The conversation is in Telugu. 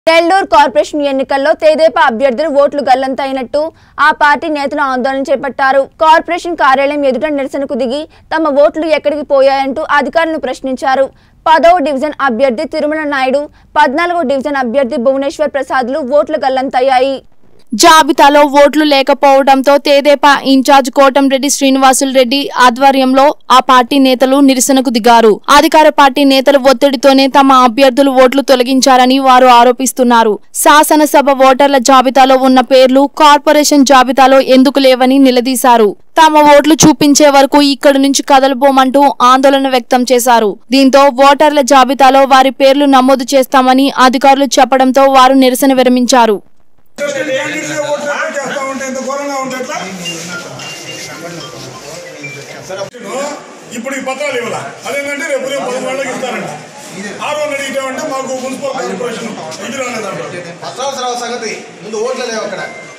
నెల్లూరు కార్పొరేషన్ ఎన్నికల్లో తెదేపా అభ్యర్థులు ఓట్లు గల్లంతైనట్టు ఆ పార్టీ నేతలు ఆందోళన చేపట్టారు కార్పొరేషన్ కార్యాలయం ఎదుట నిరసనకు దిగి తమ ఓట్లు ఎక్కడికి పోయాయంటూ అధికారులను ప్రశ్నించారు పదవ డివిజన్ అభ్యర్థి తిరుమల నాయుడు పద్నాలుగో డివిజన్ అభ్యర్థి భువనేశ్వర్ ప్రసాద్లు ఓట్లు గల్లంతయ్యాయి జాబితాలో ఓట్లు లేకపోవడంతో తేదేపా ఇన్ఛార్జ్ కోటంరెడ్డి శ్రీనివాసులు రెడ్డి ఆధ్వర్యంలో ఆ పార్టీ నేతలు నిరసనకు దిగారు అధికార పార్టీ నేతల ఒత్తిడితోనే తమ అభ్యర్థులు ఓట్లు తొలగించారని వారు ఆరోపిస్తున్నారు శాసనసభ ఓటర్ల జాబితాలో ఉన్న పేర్లు కార్పొరేషన్ జాబితాలో ఎందుకు లేవని నిలదీశారు తమ ఓట్లు చూపించే వరకు ఇక్కడి నుంచి కదలబోమంటూ ఆందోళన వ్యక్తం చేశారు దీంతో ఓటర్ల జాబితాలో వారి పేర్లు నమోదు చేస్తామని అధికారులు చెప్పడంతో వారు నిరసన విరమించారు క్యాండిడేట్లే ఓట్లు ఎక్కువ చేస్తా ఉంటే ఎంత ఘోరంగా ఉంటే ఎట్లా? ఇప్పుడు ఈ పత్రాలు ఇవ్వాల అదేంటంటే రేపు రేపు పది వాళ్ళకి ఇస్తారంట ఆరు వందలు అడిగితే మాకు మున్సిపల్ కార్పొరేషన్ ఇది రాలేదంట అత్యవసర సంగతి ముందు ఓట్లు లేవు అక్కడ